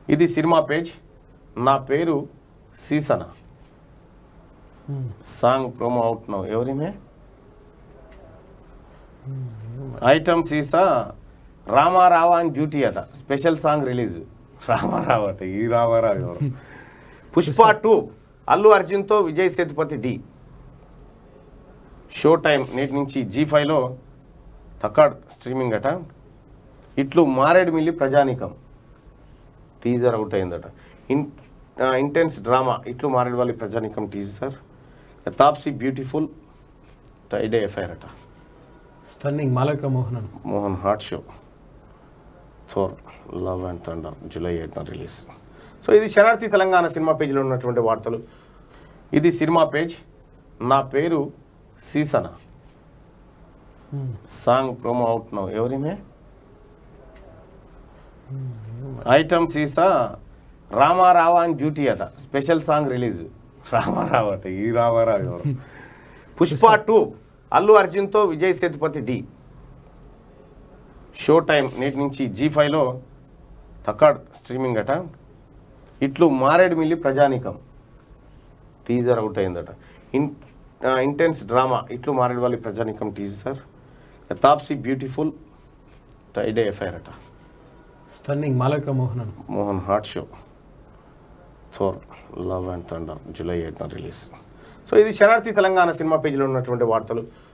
ఇది cinema page నా పేరు సీసన సాంగ్ ప్రోమో అవుతున్నావు ఎవరిమే ఐటమ్ సీసా రామారావా అని డ్యూటీ అట స్పెషల్ సాంగ్ రిలీజ్ రామారావు అట ఈ రామారావు ఎవరు పుష్ప టూ అల్లు అర్జున్తో Vijay Sethupathi the show time నేటి నుంచి జీ ఫైవ్లో తకాడ్ స్ట్రీమింగ్ అట ఇట్లు మారేడుమిల్లి ప్రజానికం టీజర్ అవుట్ అయిందట in intense drama Itlu Maredumilli Prajaneekam teaser Taapsee beautiful today FIR అట stunning Malavika Mohanan Mohan heart show Thor love and thunder July eighth release so ఇది శనార్థి తెలంగాణ సినిమా పేజీలో ఉన్నటువంటి వార్తలు ఇది సినిమా పేజ్ నా పేరు సీసన సాంగ్ ప్రోమో అవుతున్నావు ఎవరిమే ఐటమ్ సీసా రామారావా అని డ్యూటీ అట స్పెషల్ సాంగ్ రిలీజ్ రామారావు అట ఈ రామారావు ఎవరు పుష్ప టూ అల్లు అర్జున్తో Vijay Sethupathi the show time నేటి నుంచి జీ ఫైవ్లో తకాడ్ స్ట్రీమింగ్ అట ఇట్లు మారేడుమిల్లి ప్రజానికం టీజర్ అవుట్ అయిందట in intense drama Itlu Maredumilli Prajaneekam teaser Taapsee beautiful today FIR అట stunning Malavika Mohanan Mohan heart show Thor love and thunder July eighth release so ఇది శనార్థి తెలంగాణ సినిమా పేజీలో ఉన్నటువంటి వార్తలు